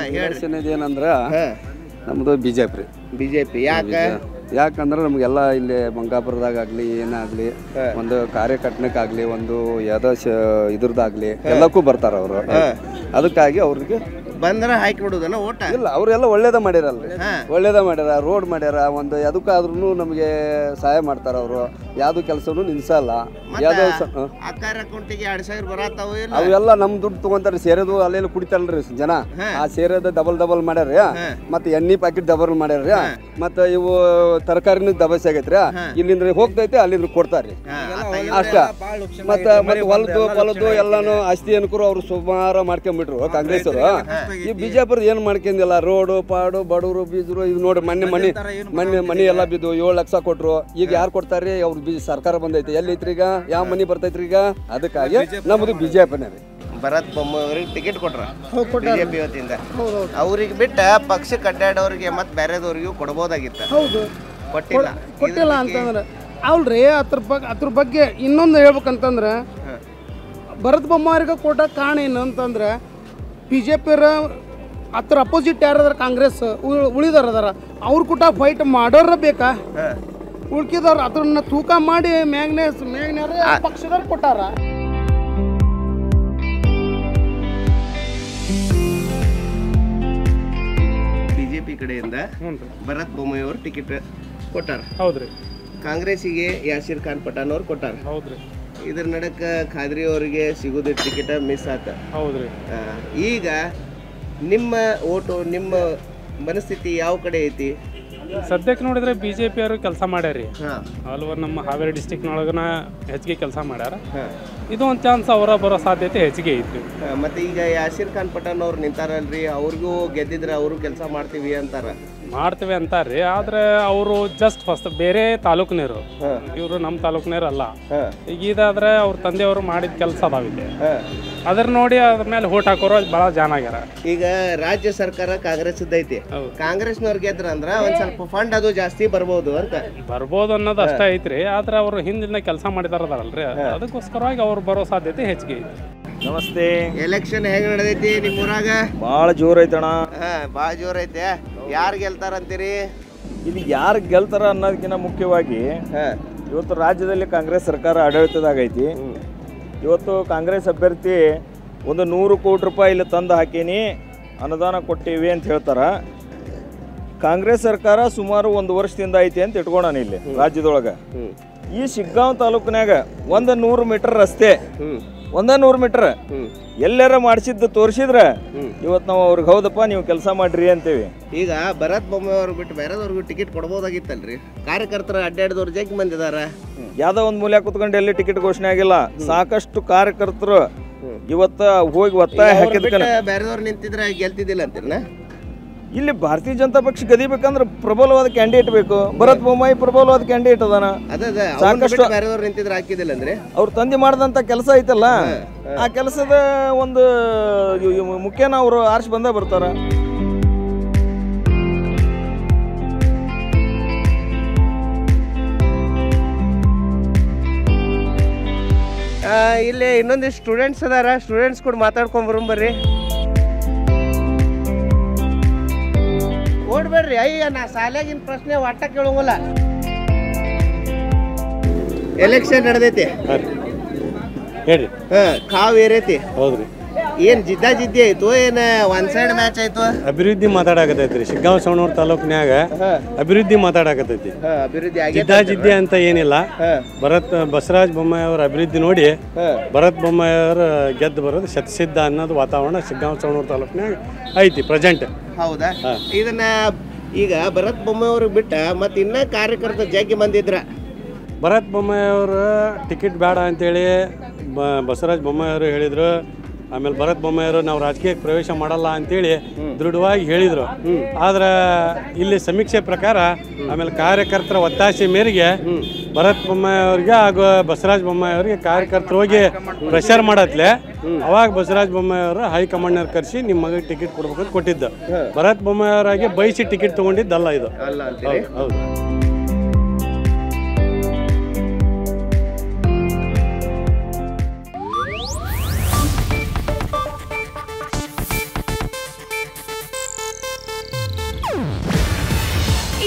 ಹೇಳ್ರಿ ಎಲೆಕ್ಷನ್ ಏನಂದ್ರ ಹಾ ನಮ್ದು ಬಿಜೆಪಿ ರೀ ಬಿಜೆಪಿ ಯಾಕ ಯಾಕಂದ್ರೆ ನಮಗೆಲ್ಲ ಇಲ್ಲಿ ಮಂಗಾಪುರದಾಗ ಆಗ್ಲಿ ಏನಾಗ್ಲಿ ಒಂದು ಕಾರ್ಯಕರ್ತನಕ್ಕಾಗ್ಲಿ ಒಂದು ಯಾವ್ದೋ ಶ ಇದ್ರದ್ದಾಗ್ಲಿ ಎಲ್ಲಕ್ಕೂ ಬರ್ತಾರ ಅವರು ಅದಕ್ಕಾಗಿ ಅವ್ರಿಗೆ ಬಂದ್ರ ಹಾಕಿ ಬಿಡುದನ ಓಟ ಇಲ್ಲ ಅವರೆಲ್ಲ ಒಳ್ಳೇದ ಮಾಡ್ಯಾರಲ್ರಿ ಹಾ. ಒಳ್ಳೇದ ಮಾಡ್ಯಾರ ರೋಡ್ ಮಾಡ್ಯಾರ ಒಂದು ಎದಕ್ಕಾದ್ರೂ ನಮಗೆ ಸಹಾಯ ಮಾಡ್ತಾರ ಅವರು ಯಾವ್ದು ಕೆಲಸನೂ ನಿಲ್ಸಲ್ಲ ಯಾವ್ದೋ ಸ- ಹ. ಅಕ್ಕಾರ ಅಕೌಂಟಿಗೆ ಎರಡ್ ಸಾವಿರ ಬರತ್ತಾವ ಇಲ್ಲ ಅವೆಲ್ಲ ನಮ್ ದುಡ್ಡು ತಗೊಂತಾರ ಸೇರೋದು ಅಲ್ಲೆಲ್ಲ ಕುಡಿತಾರಲ್ರಿ ಜನ ಆ ಸೇರೋದು ಡಬಲ್ ಡಬಲ್ ಮಾಡ್ಯಾರ ಮತ್ತೆ ಎಣ್ಣೆ ಪ್ಯಾಕೆಟ್ ಡಬಲ್ ಮಾಡ್ಯಾರ ಮತ್ತೆ ಇವು ತರಕಾರಿನೂ ದಬಸ್ ಆಗೈತ್ರಿ ಇಲ್ಲಿಂದ ಹೋಗ್ತೈತೆ ಅಲ್ಲಿಂದ ಕೊಡ್ತಾರ್ರಿ ಅಷ್ಟ ಮತ್ತ ಮತ್ತೆ ಹೊಲದ್ದು ಹೊಲದ್ದು ಎಲ್ಲಾನು ಆಸ್ತಿ ಅನುಕೂಲ ಅವ್ರು ಸುಮಾರು ಮಾಡ್ಕೊಂಡ್ಬಿಟ್ರು ಕಾಂಗ್ರೆಸ್ ಅವರು ಈ ಬಿಜಾಪುರ ಏನ್ ಮಾಡ್ಕೊಂಡಿಲ್ಲ ರೋಡು ಪಾಡು ಬಡವರು ಬೀಜರು ಇದು ನೋಡಿ ಮೊನ್ನೆ ಮನೆ ಮೊನ್ನೆ ಮನೆ ಎಲ್ಲ ಬಿದ್ದು ಏಳು ಲಕ್ಷ ಕೊಟ್ರು ಈಗ ಯಾರು ಕೊಡ್ತಾರ್ರಿ ಅವ್ರು ಬಿ ಸರ್ಕಾರ ಬಂದೈತಿ ಎಲ್ಲಿ ಐತ್ರಿ ಈಗ ಯಾವ ಮನಿ ಬರ್ತೈತ್ರಿ ಈಗ ಅದಕ್ಕಾಗಿ ನಮ್ದು ಬಿಜೆಪಿನೇ ರೀ ಭರತ್ ಬೊಮ್ಮಾಯಿಯವ್ರಿಗೆ ಟಿಕೆಟ್ ಕೊಟ್ರ ಬಿಜೆಪಿ ವತಿಯಿಂದ ಅವ್ರಿಗೆ ಬಿಟ್ಟ ಪಕ್ಷಕ್ಕೆ ಅಡ್ಡಾಡೋರಿಗೆ ಮತ್ತೆ ಬೇರೆದವ್ರಿಗೂ ಕೊಡ್ಬೋದಾಗಿತ್ತ ಹೌದು ಕೊಟ್ಟಿಲ್ಲ ಕೊಟ್ಟಿಲ್ಲ ಅಂತಂದ್ರೆ ಅಲ್ರಿ ಅದ್ರ ಬಗ್ಗೆ ಅದ್ರ ಬಗ್ಗೆ ಇನ್ನೊಂದು ಹೇಳ್ಬೇಕಂತಂದ್ರೆ ಭರತ್ ಬೊಮ್ಮಾರಿಗೆ ಕೊಟ್ಟ ಕಾರಣ ಏನು ಅಂತಂದ್ರೆ ಬಿ ಜೆ ಪಿಯರ ಅದ್ರ ಅಪೋಸಿಟ್ ಯಾರದಾರ ಕಾಂಗ್ರೆಸ್ ಉಳ್- ಉಳಿದಾರ ಅದಾರ ಅವ್ರ ಕೂಟ ಫೈಟ್ ಮಾಡೋರ ಬೇಕಾ ಉಳ್ಕಿದವ್ರು ಅದನ್ನ ತೂಕ ಮಾಡಿ ಮ್ಯಾಗ್ನೆ ಮ್ಯಾಗ್ನ್ಯಾರ ಪಕ್ಷದವ್ರು ಕೊಟ್ಟಾರ ಬಿಜೆಪಿ ಕಡೆಯಿಂದ ಭರತ್ ಬೊಮ್ಮಾಯಿಯವ್ರು ಟಿಕೆಟ್ ಕೊಟ್ಟಾರ ಹೌದ್ರಿ ಕಾಂಗ್ರೆಸ್ಸಿಗೆ ಯಾಸಿರ್ ಖಾನ್ ಪಠಾಣ್ ಅವ್ರು ಕೊಟ್ಟಾರ ಹೌದ್ರಿ ಇದ್ರ ನಡಕ ಖಾದ್ರಿ ಅವರಿಗೆ ಸಿಗೋದು ಟಿಕೆಟ್ ಮಿಸ್ ಆತ ಹೌದ್ರಿ ಆ, ಈಗ ನಿಮ್ಮ ಓಟು ನಿಮ್ಮ ಮನಸ್ಥಿತಿ ಯಾವ ಕಡೆ ಐತಿ ಸದ್ಯಕ್ಕೆ ನೋಡಿದ್ರೆ ಬಿ ಜೆ ಪಿಯವರು ಕೆಲಸ ಮಾಡ್ಯಾರಿ ಹಾ ಆಲ್ ಓವರ್ ನಮ್ಮ ಹಾವೇರಿ ಡಿಸ್ಟಿಕ್ನೊಳಗನ ಹೆಚ್ಚಿಗೆ ಕೆಲಸ ಮಾಡ್ಯಾರ ಹಾ. ಇದು ಒಂದು ಚಾನ್ಸ್ ಅವರ ಬರೋ ಸಾಧ್ಯತೆ ಹೆಚ್ಚಿಗೆ ಐತಿ ಆ, ಮತ್ತೆ ಈಗ ಯಾಸಿರ್ ಖಾನ್ ಪಠಾಣ್ ಅವ್ರು ನಿಂತಾರಲ್ರಿ ಅವ್ರಿಗೂ ಗೆದ್ದಿದ್ರೆ ಅವರು ಕೆಲಸ ಮಾಡ್ತೀವಿ ಅಂತಾರ ಮಾಡ್ತೇವೆ ಅಂತಾರ್ರಿ ಆದ್ರೆ ಅವರು ಜಸ್ಟ್ ಫಸ್ಟ್ ಬೇರೆ ತಾಲೂಕಿನರು ಇವರು ನಮ್ಮ ತಾಲೂಕಿನರು ಅಲ್ಲ ಹಾ. ಈಗ ಇದಾದ್ರೆ ಅವ್ರ ತಂದೆಯವರು ಮಾಡಿದ ಕೆಲಸ ಅದಾವಿದೆ ಹಾ. ಅದ್ರ ನೋಡಿ ಅದ್ರ ಮೇಲೆ ಹೋಟ್ ಹಾಕೋರು ಭಾಳ ಜನ ಆಗ್ಯಾರ ಈಗ ರಾಜ್ಯ ಸರ್ಕಾರ ಕಾಂಗ್ರೆಸ್ ಐತಿ ಹೌದು. ಕಾಂಗ್ರೆಸ್ನವ್ರು ಗೆದ್ರ ಅಂದ್ರ ಒಂದ್ ಸ್ವಲ್ಪ ಫಂಡ್ ಅದು ಜಾಸ್ತಿ ಬರ್ಬೋದು ಅಂತ ಬರ್ಬೋದು ಅನ್ನೋದು ಅಷ್ಟೇ ಐತ್ರಿ ಆದ್ರೆ ಅವರು ಹಿಂದಿನ ಕೆಲಸ ಮಾಡಿದಾರದಾರಲ್ರಿ ಅದಕ್ಕೋಸ್ಕರವಾಗಿ ಅವ್ರು ಬರೋ ಸಾಧ್ಯತೆ ಹೆಚ್ಚಿಗೆ ಐತಿ ನಮಸ್ತೆ ಎಲೆಕ್ಷನ್ ಹೆಂಗ್ ನಡೆದೈತಿ ನಿಮ್ ಊರಾಗ ಭಾಳ ಜೋರ್ ಐತಣ ಹಾ ಭಾಳ ಜೋರ್ ಐತೆ ಯಾರು ಗೆಲ್ತಾರಂತೀರಿ ಇಲ್ಲಿ ಯಾರು ಗೆಲ್ತಾರ ಅನ್ನೋದಕ್ಕಿಂತ ಮುಖ್ಯವಾಗಿ ಹಾ ಇವತ್ತು ರಾಜ್ಯದಲ್ಲಿ ಕಾಂಗ್ರೆಸ್ ಸರ್ಕಾರ ಆಡಳಿತದಾಗೈತಿ ಇವತ್ತು ಕಾಂಗ್ರೆಸ್ ಅಭ್ಯರ್ಥಿ ಒಂದು ನೂರು ಕೋಟಿ ರೂಪಾಯಿ ಇಲ್ಲಿ ತಂದು ಹಾಕೀನಿ ಅನುದಾನ ಕೊಟ್ಟೀವಿ ಅಂತ ಹೇಳ್ತಾರ ಕಾಂಗ್ರೆಸ್ ಸರ್ಕಾರ ಸುಮಾರು ಒಂದು ವರ್ಷದಿಂದ ಐತಿ ಅಂತ ಇಟ್ಕೊಳಣ ಇಲ್ಲಿ ರಾಜ್ಯದೊಳಗೆ ಹ್ಮ್ ಈ ಶಿಗ್ಗಾಂವ್ ತಾಲೂಕಿನಾಗ ಒಂದು ನೂರು ಮೀಟರ್ ರಸ್ತೆ ಹ್ಮ್ ಒಂದ ನೂರು ಮೀಟರ್ ಹ್ಮ್ ಎಲ್ಲಾರ ಮಾಡಿಸಿದ್ದು ತೋರಿಸಿದ್ರೆ ಇವತ್ತು ನಾವು ಅವ್ರಿಗೆ ಹೌದಪ್ಪ ನೀವು ಕೆಲಸ ಮಾಡ್ರಿ ಅಂತೇವಿ ಈಗ ಭರತ್ ಬೊಮ್ಮಾಯಿ ಅವ್ರು ಬಿಟ್ಟು ಬೇರೆದವ್ರಿಗೂ ಟಿಕೆಟ್ ಕೊಡ್ಬೋದಾಗಿತ್ತಲ್ರಿ ಕಾರ್ಯಕರ್ತರ ಅಡ್ಡಾಡಿದವ್ರು ಜಗ್ಗಿ ಮಂದಿದಾರ ಯಾವ್ದೋ ಒಂದು ಮೂಲೆ ಕುತ್ಕೊಂಡು ಎಲ್ಲಿ ಟಿಕೆಟ್ ಘೋಷಣೆ ಆಗಿಲ್ಲ ಸಾಕಷ್ಟು ಕಾರ್ಯಕರ್ತರು ಇವತ್ತ ಹೋಗಿ ಒತ್ತಾಯ ಹಾಕಿದ ಬೇರೆದವ್ರು ನಿಂತಿದ್ರೆ ಗೆಲ್ತಿದ್ದಿಲ್ಲ ಅಂತೀರನ ಇಲ್ಲಿ ಭಾರತೀಯ ಜನತಾ ಪಕ್ಷ ಗೆದಿಬೇಕಂದ್ರೆ ಪ್ರಬಲವಾದ ಕ್ಯಾಂಡಿಡೇಟ್ ಬೇಕು ಭರತ್ ಬೊಮ್ಮಾಯಿ ಪ್ರಬಲವಾದ ಕ್ಯಾಂಡಿಡೇಟ್ ಅದಾನ ಅದ ಸಾಕಷ್ಟು- ಬೇರೆದವ್ರು ನಿಂತಿದ್ರೆ ಹಾಕಿದಿಲ್ಲ ಅಂದ್ರೆ ಅವ್ರ ತಂದೆ ಮಾಡಿದಂಥ ಕೆಲಸ ಐತಲ್ಲ ಆ ಕೆಲಸದ ಒಂದು ಇವ್- ಇವ್ ಮುಖ್ಯನ ಅವರು ಆರ್ಸಿ ಬಂದೇ ಬರ್ತಾರ ಆ, ಇಲ್ಲಿ ಇನ್ನೊಂದಿಷ್ಟು ಸ್ಟೂಡೆಂಟ್ಸ್ ಅದಾರ ಸ್ಟೂಡೆಂಟ್ಸ್ ಕೂಡ ಮಾತಾಡ್ಕೊಂಡ್ ಬರೋಣ ಬರ್ರಿ ಓಡ್ಬೇಡ್ರಿ ಅಯ್ಯ ನಾ ಶಾಲ್ಯಾಗಿನ ಪ್ರಶ್ನೆ ಒಟ್ಟ ಕೇಳೋಂಗಲ್ಲ ಎಲೆಕ್ಷನ್ ನಡೆದೈತಿ ಹೇಳ್ರಿ ಹಾ ಕಾವ್ ಏರೈತಿ ಹೌದ್ರಿ ಏನ್ ಜಿದ್ದ ಜಿದ್ದಿ ಆಯ್ತು ಏನ್ ಒನ್ ಸೈಡ್ ಮ್ಯಾಚ್ ಆಯ್ತು ಅಭಿವೃದ್ಧಿ ಮಾತಾಡಕತೈತ್ರಿ ಶಿಗ್ಗಾಂವ್ ಸವಣೂರ್ ತಾಲೂಕಿನ್ಯಾಗ ಅಭಿವೃದ್ಧಿ ಮಾತಾಡಕತೈತಿ ಹಾ ಅಭಿವೃದ್ಧಿ ಆಗೈತೆ ಜಿದ್ದಾ ಜಿದ್ದಿ ಅಂತ ಏನಿಲ್ಲ ಹಾ. ಭರತ್ ಬಸವರಾಜ ಬೊಮ್ಮಾಯಿ ಅವರ ಅಭಿವೃದ್ಧಿ ನೋಡಿ ಹಾ. ಭರತ್ ಬೊಮ್ಮಾಯಿ ಅವರ ಗೆದ್ದು ಬರೋದು ಶತಸಿದ್ಧ ಅನ್ನೋದು ವಾತಾವರಣ ಶಿಗ್ಗಾಂವ್ ಸವಣೂರ್ ತಾಲೂಕಿನ್ಯಾಗ ಐತಿ ಪ್ರೆಸೆಂಟ್ ಹೌದಾ ಇದನ್ನ ಈಗ ಭರತ್ ಬೊಮ್ಮಾಯಿ ಅವ್ರಿಗೆ ಬಿಟ್ಟ ಮತ್ ಇನ್ನ ಕಾರ್ಯಕರ್ತ ಜಗ್ಗಿ ಮಂದಿದ್ರ ಭರತ್ ಬೊಮ್ಮಾಯಿ ಅವರು ಟಿಕೆಟ್ ಬೇಡ ಅಂತೇಳಿ ಬ ಬಸವರಾಜ ಬೊಮ್ಮಾಯಿ ಅವರು ಹೇಳಿದ್ರು ಆಮೇಲೆ ಭರತ್ ಬೊಮ್ಮಾಯಿ ಅವರು ನಾವು ರಾಜಕೀಯಕ್ಕೆ ಪ್ರವೇಶ ಮಾಡಲ್ಲ ಅಂತೇಳಿ ದೃಢವಾಗಿ ಹೇಳಿದರು ಆದ್ರೆ ಇಲ್ಲಿ ಸಮೀಕ್ಷೆ ಪ್ರಕಾರ ಆಮೇಲೆ ಕಾರ್ಯಕರ್ತರ ಒತ್ತಾಸೆ ಮೇರೆಗೆ ಭರತ್ ಬೊಮ್ಮಾಯಿ ಅವ್ರಿಗೆ ಹಾಗೂ ಬಸವರಾಜ ಬೊಮ್ಮಾಯಿ ಅವರಿಗೆ ಕಾರ್ಯಕರ್ತರು ಹೋಗಿ ಪ್ರೆಷರ್ ಮಾಡತ್ಲೆ ಅವಾಗ ಬಸವರಾಜ ಬೊಮ್ಮಾಯಿ ಅವರು ಹೈಕಮಾಂಡ್ನವ್ರು ಕರೆಸಿ ನಿಮ್ಮ ಮಗಳಿಗೆ ಟಿಕೆಟ್ ಕೊಡ್ಬೇಕು ಅಂತ ಕೊಟ್ಟಿದ್ದು ಭರತ್ ಬೊಮ್ಮಾಯಿ ಅವರಾಗಿ ಬಯಸಿ ಟಿಕೆಟ್ ತಗೊಂಡಿದ್ದಲ್ಲ ಇದು ಅಲ್ಲ ಅಂತೀರಿ ಹೌದು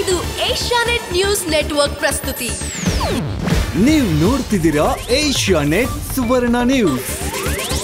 ಇದು ಏಷ್ಯಾನೆಟ್ ನ್ಯೂಸ್ ನೆಟ್ವರ್ಕ್ ಪ್ರಸ್ತುತಿ ನೀವು ನೋಡ್ತಿದ್ದೀರಾ ಏಷ್ಯಾ ನೆಟ್ ಸುವರ್ಣ ನ್ಯೂಸ್